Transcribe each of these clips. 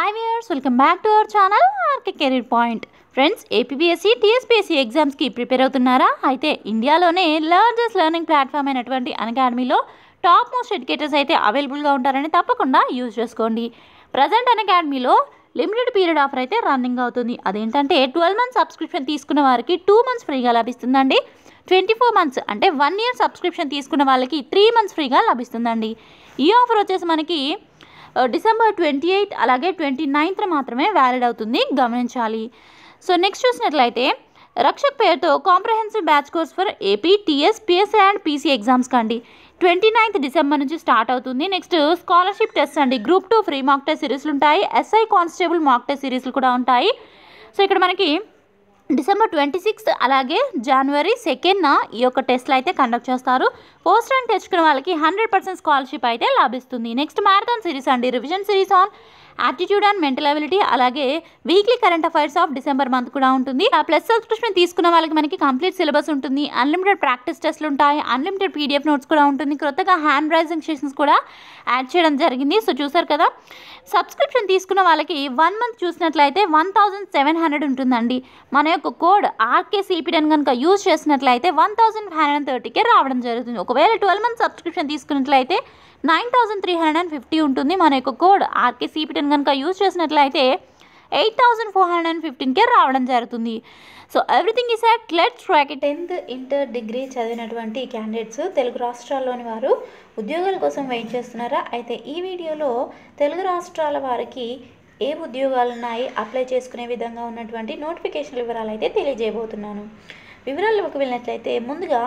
hi viewers welcome back to our channel RK career point friends APSC TSPSC ఎగ్జామ్స్కి prepare అవుతున్నారా అయితే ఇండియాలోనే largest learning platform అయినటువంటి అకాడమీలో టాప్ మోస్ట్ ఎడ్యుకేటర్స్ అయితే అవైలబుల్గా ఉంటారని తప్పకుండా యూజ్ చేసుకోండి ప్రజెంట్ అకాడమీలో లిమిటెడ్ పీరియడ్ ఆఫర్ అయితే రన్నింగ్ అవుతుంది అదేంటంటే ట్వెల్వ్ మంత్స్ సబ్స్క్రిప్షన్ తీసుకున్న వారికి టూ మంత్స్ ఫ్రీగా లభిస్తుందండి ట్వంటీ ఫోర్ మంత్స్ అంటే వన్ ఇయర్ సబ్స్క్రిప్షన్ తీసుకున్న వాళ్ళకి త్రీ మంత్స్ ఫ్రీగా లభిస్తుందండి ఈ ఆఫర్ వచ్చేసి మనకి ఆ, డిసెంబర్ ట్వంటీ ఎయిత్ అలాగే ట్వంటీ నైన్త్ మాత్రమే వ్యాలిడ్ అవుతుంది గమనించాలి సో నెక్స్ట్ చూసినట్లయితే రక్షక్ పేరుతో comprehensive batch course for AP TS PSA and PC exams కండి ట్వంటీ నైన్త్ డిసెంబర్ నుంచి స్టార్ట్ అవుతుంది నెక్స్ట్ స్కాలర్షిప్ టెస్ట్ అండి group two free mock test సిరీస్లు ఉంటాయి ఎస్ఐ కానిస్టేబుల్ మాక్ టెస్ట్ సిరీస్లు కూడా ఉంటాయి సో ఇక్కడ మనకి డిసెంబర్ ట్వంటీ సిక్స్త్ అలాగే జనవరి సెకండ్న ఈ యొక్క టెస్ట్లు అయితే కండక్ట్ చేస్తారు పోస్ట్ ర్యాంక్ తెచ్చుకున్న వాళ్ళకి హండ్రెడ్ పర్సెంట్ స్కాలర్షిప్ అయితే లభిస్తుంది నెక్స్ట్ మ్యారథాన్ సిరీస్ అండి revision series on aptitude and mental ability అలాగే weekly current affairs of December month కూడా ఉంటుంది ఆ ప్లస్ సబ్స్క్రిప్షన్ తీసుకున్న వాళ్ళకి మనకి కంప్లీట్ సిలబస్ ఉంటుంది అన్లిమిటెడ్ ప్రాక్టీస్ టెస్ట్లు ఉంటాయి అన్లిమిటెడ్ పీడిఎఫ్ నోట్స్ కూడా ఉంటుంది కొత్తగా హ్యాండ్ రైజింగ్ సెషన్స్ కూడా యాడ్ చేయడం జరిగింది సో చూసారు కదా సబ్స్క్రిప్షన్ తీసుకున్న వాళ్ళకి వన్ మంత్ చూసినట్లయితే వన్ థౌజండ్ సెవెన్ హండ్రెడ్ ఉంటుందండి మన యొక్క కోడ్ ఆర్కే సిపిటన్ కనుక యూజ్ చేసినట్లయితే వన్ థౌజండ్ ఫైవ్ హండ్రెడ్ థర్టీకే రావడం జరుగుతుంది ఒకవేళ ట్వెల్వ్ మంత్ సబ్స్క్రిప్షన్ తీసుకున్నట్లయితే nine thousand three hundred and fifty ఉంటుంది మన యొక్క కోడ్ ఆర్కే సిపిటన్ కనుక యూజ్ చేసినట్లయితే eight thousand four hundred and ఫిఫ్టీన్కే రావడం జరుగుతుంది so everything is at let's track it tenth inter degree చదివినటువంటి క్యాండిడేట్స్ తెలుగు రాష్ట్రాల్లోని వారు ఉద్యోగాల కోసం వెయిట్ చేస్తున్నారా అయితే ఈ వీడియోలో తెలుగు రాష్ట్రాల వారికి ఏ ఉద్యోగాలు ఉన్నాయి అప్లై చేసుకునే విధంగా ఉన్నటువంటి నోటిఫికేషన్ వివరాలు అయితే తెలియజేయబోతున్నాను వివరాల్లోకి వెళ్ళినట్లయితే ముందుగా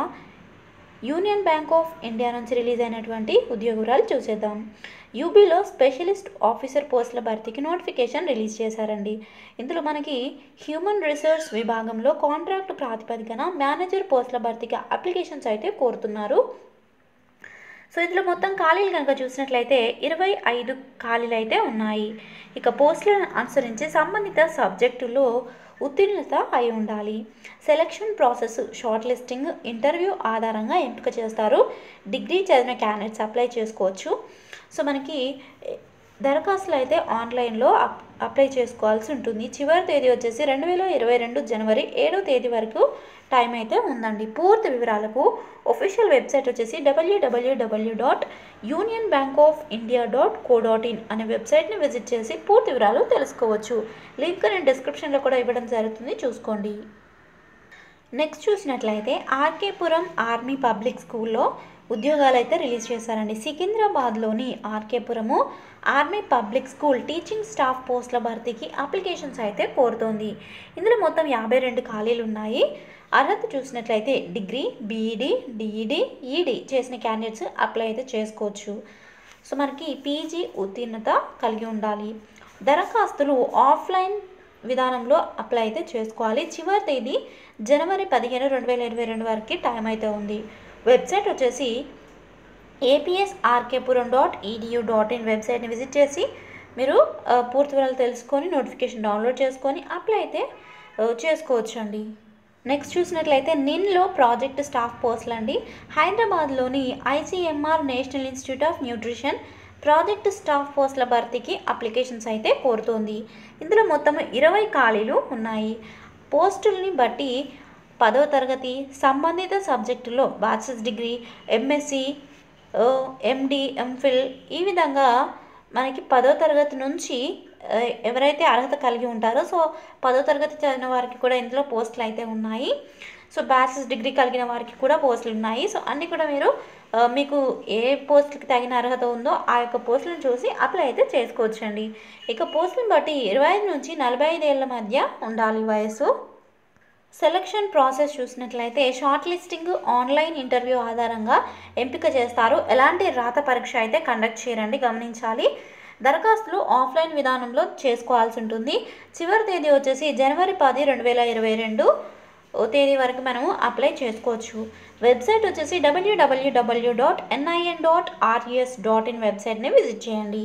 యూనియన్ బ్యాంక్ ఆఫ్ ఇండియా నుంచి రిలీజ్ అయినటువంటి ఉద్యోగ వివరాలు చూసేద్దాం యూబీలో స్పెషలిస్ట్ ఆఫీసర్ పోస్టుల భర్తీకి నోటిఫికేషన్ రిలీజ్ చేశారండి ఇందులో మనకి హ్యూమన్ రిసోర్స్ విభాగంలో కాంట్రాక్ట్ ప్రాతిపదికన మేనేజర్ పోస్టుల భర్తీకి అప్లికేషన్స్ అయితే కోరుతున్నారు సో ఇందులో మొత్తం ఖాళీలు కనుక చూసినట్లయితే ఇరవై ఐదు ఖాళీలు అయితే ఉన్నాయి ఇక పోస్టులను అనుసరించి సంబంధిత సబ్జెక్టులో ఉత్తీర్ణత అయి ఉండాలి selection process short listing interview ఆధారంగా ఎంపిక చేస్తారు డిగ్రీ చదివిన క్యాండిడేట్స్ అప్లై చేసుకోవచ్చు సో మనకి దరఖాస్తులు అయితే ఆన్లైన్లో అప్ అప్లై చేసుకోవాల్సి ఉంటుంది చివరి తేదీ వచ్చేసి రెండు వేల ఇరవై రెండు జనవరి ఏడో తేదీ వరకు టైం అయితే ఉందండి పూర్తి వివరాలకు ఒఫీషియల్ వెబ్సైట్ వచ్చేసి W W W dot Union Bank of India dot co dot in అనే వెబ్సైట్ని విజిట్ చేసి పూర్తి వివరాలు తెలుసుకోవచ్చు లింక్ నేను డిస్క్రిప్షన్లో కూడా ఇవ్వడం జరుగుతుంది చూసుకోండి నెక్స్ట్ చూసినట్లయితే ఆర్కేపురం ఆర్మీ పబ్లిక్ స్కూల్లో ఉద్యోగాలు అయితే రిలీజ్ చేశారండి సికింద్రాబాద్లోని RK Puram army public school teaching staff పోస్టుల భర్తీకి అప్లికేషన్స్ అయితే కోరుతోంది ఇందులో మొత్తం యాభై రెండు ఖాళీలు ఉన్నాయి అర్హత చూసినట్లయితే డిగ్రీ బీఈడి డిఈడి ఈడి చేసిన క్యాండిడేట్స్ అప్లై అయితే చేసుకోవచ్చు సో మనకి పీజీ ఉత్తీర్ణత కలిగి ఉండాలి దరఖాస్తులు ఆఫ్లైన్ విధానంలో అప్లై అయితే చేసుకోవాలి చివరి తేదీ జనవరి పదిహేను రెండు వేల ఇరవై రెండు వరకు టైం అయితే ఉంది వెబ్సైట్ వచ్చేసి APS RK Puram dot EDU dot in వెబ్సైట్ని విజిట్ చేసి మీరు ఆ, పూర్తి వివరాలు తెలుసుకొని నోటిఫికేషన్ డౌన్లోడ్ చేసుకొని అప్లై అయితే ఆ, చేసుకోవచ్చు అండి నెక్స్ట్ చూసినట్లయితే నిన్లో ప్రాజెక్ట్ స్టాఫ్ పోస్టులు అండి హైదరాబాద్లోని ICMR National Institute of Nutrition project staff పోస్టుల భర్తీకి అప్లికేషన్స్ అయితే కోరుతోంది ఇందులో మొత్తం ఇరవై ఖాళీలు ఉన్నాయి పోస్టుల్ని బట్టి పదవ తరగతి సంబంధిత సబ్జెక్టులో bachelors degree MSc MD MPhil ఈ విధంగా మనకి పదో తరగతి నుంచి ఆ, ఎవరైతే అర్హత కలిగి ఉంటారో సో పదో తరగతి చదివిన వారికి కూడా ఇందులో పోస్టులు అయితే ఉన్నాయి సో బ్యాచిలర్స్ డిగ్రీ కలిగిన వారికి కూడా పోస్టులు ఉన్నాయి సో అన్నీ కూడా మీరు ఆ, మీకు ఏ పోస్టులకి తగిన అర్హత ఉందో ఆ యొక్క పోస్టులను చూసి అప్లై అయితే చేసుకోవచ్చండి ఇక పోస్టులను బట్టి ఇరవై ఐదు నుంచి నలభై ఐదు ఏళ్ళ మధ్య ఉండాలి వయసు సెలక్షన్ ప్రాసెస్ చూసినట్లయితే షార్ట్ లిస్టింగ్ ఆన్లైన్ ఇంటర్వ్యూ ఆధారంగా ఎంపిక చేస్తారు ఎలాంటి రాత పరీక్ష అయితే కండక్ట్ చేయరండి గమనించాలి దరఖాస్తులు ఆఫ్లైన్ విధానంలో చేసుకోవాల్సి ఉంటుంది చివరి తేదీ వచ్చేసి జనవరి పది రెండు వేల ఇరవై రెండు ఓ తేదీ వరకు మనము అప్లై చేసుకోవచ్చు వెబ్సైట్ వచ్చేసి W W W dot NIN dot RES dot in వెబ్సైట్ని విజిట్ చేయండి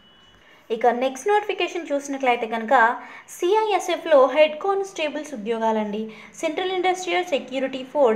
ఇక నెక్స్ట్ నోటిఫికేషన్ చూసినట్లయితే కనుక సిఐఎస్ఎఫ్లో హెడ్ కానిస్టేబుల్స్ ఉద్యోగాలండి Central Industrial Security Force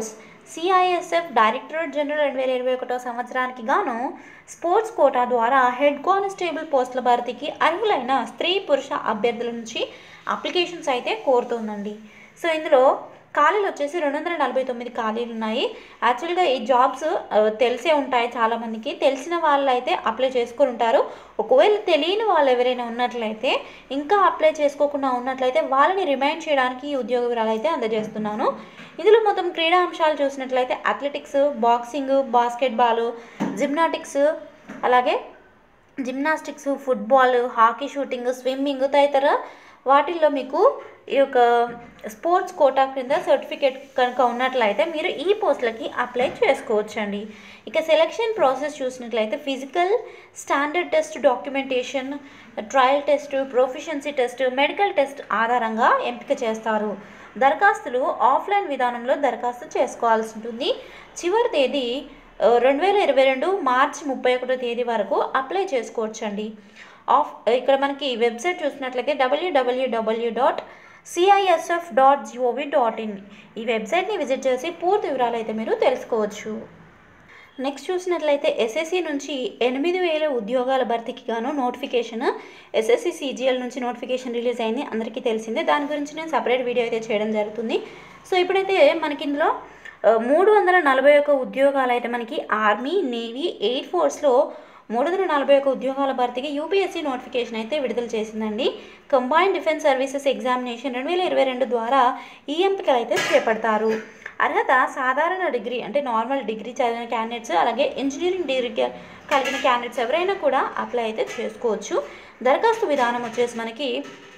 CISF directorate general రెండు వేల ఇరవై ఒకటో సంవత్సరానికి గాను స్పోర్ట్స్ కోటా ద్వారా హెడ్ కానిస్టేబుల్ పోస్టుల భర్తీకి అర్హులైన స్త్రీ పురుష అభ్యర్థుల నుంచి అప్లికేషన్స్ అయితే కోరుతుందండి సో ఇందులో ఖాళీలు వచ్చేసి రెండు వందల నలభై తొమ్మిది ఖాళీలు ఉన్నాయి యాక్చువల్గా ఈ జాబ్స్ ఆ, తెలిసే ఉంటాయి చాలామందికి తెలిసిన వాళ్ళు అయితే అప్లై చేసుకుని ఉంటారు ఒకవేళ తెలియని వాళ్ళు ఎవరైనా ఉన్నట్లయితే ఇంకా అప్లై చేసుకోకుండా ఉన్నట్లయితే వాళ్ళని రిమైండ్ చేయడానికి ఈ ఉద్యోగ వివరాలు అయితే అందజేస్తున్నాను ఇందులో మొత్తం క్రీడా అంశాలు చూసినట్లయితే అథ్లెటిక్స్ బాక్సింగ్ బాస్కెట్బాల్ జిమ్నాటిక్స్ అలాగే gymnastics football hockey shooting swimming తదితర వాటిల్లో మీకు ఈ యొక్క స్పోర్ట్స్ కోటా క్రింద సర్టిఫికేట్ కనుక ఉన్నట్లయితే మీరు ఈ పోస్టులకి అప్లై చేసుకోవచ్చండి ఇక సెలక్షన్ ప్రాసెస్ చూసినట్లయితే physical standard test documentation trial test proficiency test medical test ఆధారంగా ఎంపిక చేస్తారు దరఖాస్తులు ఆఫ్లైన్ విధానంలో దరఖాస్తు చేసుకోవాల్సి ఉంటుంది చివరి తేదీ ఆ, రెండు వేల ఇరవై రెండు మార్చి ముప్పై ఒకటో తేదీ వరకు అప్లై చేసుకోవచ్చండి ఆఫ్ ఇక్కడ మనకి వెబ్సైట్ చూసినట్లయితే డబ్ల్యూడబ్ల్యూడబ్ల్యూ dot CISF dot gov dot in ఈ వెబ్సైట్ని విజిట్ చేసి పూర్తి వివరాలు అయితే మీరు తెలుసుకోవచ్చు నెక్స్ట్ చూసినట్లయితే ఎస్ఎస్సి నుంచి ఎనిమిది వేల ఉద్యోగాల భర్తీకి గాను నోటిఫికేషన్ ఎస్ఎస్సి సిజిఎల్ నుంచి నోటిఫికేషన్ రిలీజ్ అయింది అందరికీ తెలిసిందే దాని గురించి నేను సపరేట్ వీడియో అయితే చేయడం జరుగుతుంది సో ఇప్పుడైతే మనకి ఇందులో ఆ, మూడు వందల నలభై ఒక్క ఉద్యోగాలు అయితే మనకి ఆర్మీ నేవీ ఎయిర్ ఫోర్స్లో మూడు వందల నలభై ఒక్క ఉద్యోగాల భర్తీకి యూపీఎస్సీ నోటిఫికేషన్ అయితే విడుదల చేసిందండి కంబైన్డ్ డిఫెన్స్ సర్వీసెస్ ఎగ్జామినేషన్ రెండు వేల ఇరవై రెండు ద్వారా ఈ ఎంపికలు అయితే చేపడతారు అర్హత సాధారణ డిగ్రీ అంటే నార్మల్ డిగ్రీ చదివిన క్యాండిడేట్స్ అలాగే ఇంజనీరింగ్ డిగ్రీ క- కలిగిన క్యాండిడేట్స్ ఎవరైనా కూడా అప్లై అయితే చేసుకోవచ్చు దరఖాస్తు విధానం వచ్చేసి మనకి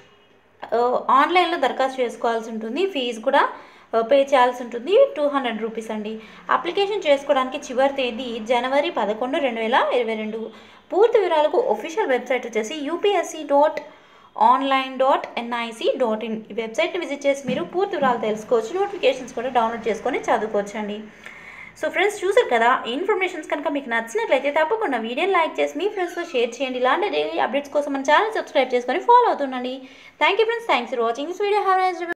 ఆ, ఆన్లైన్లో దరఖాస్తు చేసుకోవాల్సి ఉంటుంది ఫీజు కూడా ఆ, పే చేయాల్సి ఉంటుంది టూ హండ్రెడ్ రూపీస్ అండి అప్లికేషన్ చేసుకోవడానికి చివరి తేదీ జనవరి పదకొండు రెండు వేల ఇరవై రెండు పూర్తి వివరాలకు ఒఫీషియల్ వెబ్సైట్ వచ్చేసి UPSC dot online dot NIC dot in ఈ వెబ్సైట్ని విజిట్ చేసి మీరు పూర్తి వివరాలు తెలుసుకోవచ్చు నోటిఫికేషన్స్ కూడా డౌన్లోడ్ చేసుకొని చదువుకోవచ్చు అండి సో ఫ్రెండ్స్ చూసారు కదా ఈ ఇన్ఫర్మేషన్స్ కనుక మీకు నచ్చినట్లయితే తప్పకుండా వీడియోని లైక్ చేసి మీ ఫ్రెండ్స్తో షేర్ చేయండి ఇలాంటి డైలీ అప్డేట్స్ కోసం మన ఛానల్ సబ్స్క్రైబ్ చేసుకొని ఫాలో అవుతుండండి thank you friends thanks for watching this video have